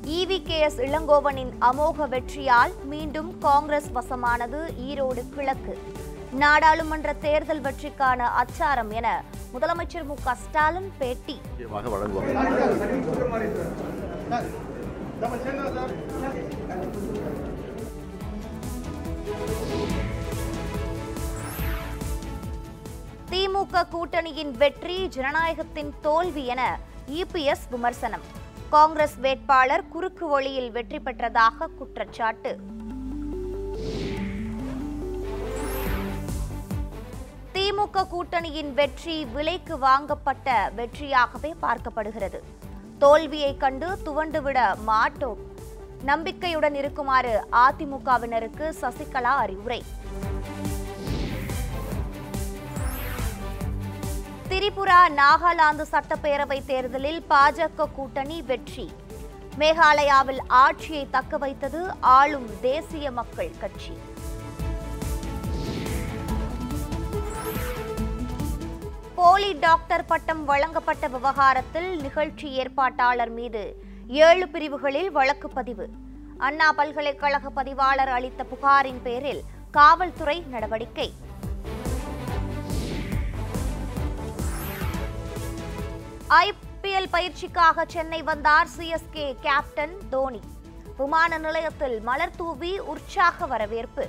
E V K S இளங்கோவனின் அமோக வெற்றியால் மீண்டும் காங்கிரஸ் வசமானது ஈரோடு கிழக்கு நாடாளுமன்ற தேர்தல் வெற்றிக்கான அச்சாரம் என முதலமைச்சர் மு க ஸ்டாலின் பேட்டி நிச்சயமாக வழங்குவோம் திமுக கூட்டணியின் வெற்றி ஜனநாயகத்தின் தோல்வி என இபிஎஸ் விமர்சனம் காங்கிரஸ் வேட்பாளர் குறுக்கு வழியில் வெற்றி பெற்றதாக குற்றச்சாட்டு திமுக கூட்டணியின் வெற்றி விலைக்கு வாங்கப்பட்ட வெற்றியாகவே பார்க்கப்படுகிறது தோல்வியை கண்டு துவண்டுவிட மாட்டோம் நம்பிக்கையுடன் இருக்குமாறு அதிமுகவினருக்கு சசிகலா அறிவுரை திரிபுரா நாகாலாந்து சட்டப்பேரவை தேர்தலில் பாஜக கூட்டணி வெற்றி மேகாலயாவில் ஆட்சியை தக்க வைத்தது ஆளும் தேசிய மக்கள் கட்சி போலி டாக்டர் பட்டம் வழங்கப்பட்ட விவகாரத்தில் நிகழ்ச்சி ஏற்பாட்டாளர் மீது ஏழு பிரிவுகளில் வழக்கு பதிவு அண்ணா பல்கலைக்கழக பதிவாளர் அளித்த புகாரின் பேரில் காவல்துறை நடவடிக்கை ஐபிஎல் பயிற்சிக்காக சென்னை வந்தார் சிஎஸ்கே கேப்டன் தோனி விமான நிலையத்தில் மலர் தூவி உற்சாக வரவேற்பு